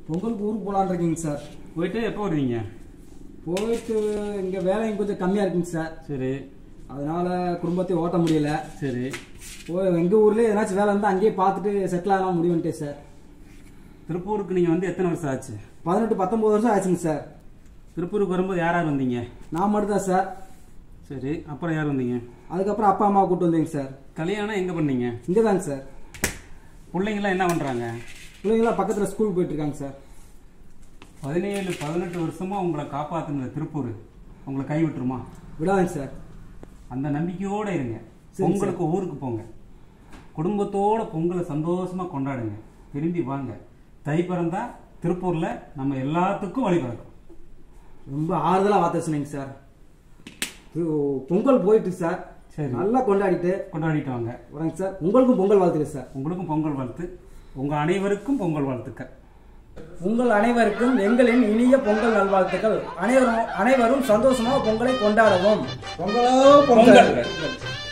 பொங்கலுக்கு ஊருக்கு போகலான்னு இருக்கீங்க சார் போயிட்டு எப்போ வருவீங்க போயிட்டு இங்கே வேலையும் கொஞ்சம் கம்மியாக இருக்குங்க சார் சரி அதனால குடும்பத்தை ஓட்ட முடியல சரி போய் எங்கள் ஊர்லேயே ஏதாச்சும் வேலை இருந்தால் அங்கேயே பார்த்துட்டு செட்டில் ஆகலாம் முடிவுன்ட்டேன் சார் திருப்பூருக்கு நீங்கள் வந்து எத்தனை வருஷம் ஆச்சு பதினெட்டு பத்தொம்பது வருஷம் ஆச்சுங்க சார் திருப்பூருக்கு வரும்போது யார் யார் வந்தீங்க நான் மட்டும் தான் சார் சரி அப்புறம் யார் வந்தீங்க அதுக்கப்புறம் அப்பா அம்மாவை கூப்பிட்டு வந்தேங்க சார் கல்யாணம் எங்கே பண்ணீங்க இங்கே தாங்க சார் பிள்ளைங்களாம் என்ன பண்ணுறாங்க பிள்ளைங்களாம் பக்கத்தில் ஸ்கூல் போயிட்டுருக்காங்க சார் பதினேழு பதினெட்டு வருஷமா உங்களை காப்பாத்துன திருப்பூர் உங்களை கை விட்டுருமா விடாதுங்க சார் அந்த நம்பிக்கையோட இருங்க சரி, பொங்கலுக்கு ஊருக்கு போங்க குடும்பத்தோட பொங்கலை சந்தோஷமா கொண்டாடுங்க திரும்பி வாங்க தை பிறந்தா திருப்பூர்ல நம்ம எல்லாத்துக்கும் வழி பிறக்கும் ரொம்ப ஆறுதலாக வார்த்தை சொன்னீங்க சார் இது பொங்கல் போயிட்டு சார் சரி. நல்லா கொண்டாடிட்டு கொண்டாடிட்டு வாங்க வரேங்க சார் உங்களுக்கும் பொங்கல் வாழ்த்துக்கள் சார் உங்களுக்கும் பொங்கல் வாழ்த்து உங்க அனைவருக்கும் பொங்கல் வாழ்த்துக்கள் உங்கள் அனைவருக்கும் எங்களின் இனிய பொங்கல் நல்வாழ்த்துக்கள் அனைவரும் அனைவரும் சந்தோஷமாக பொங்கலை கொண்டாடவும் பொங்கலோ பொங்கல்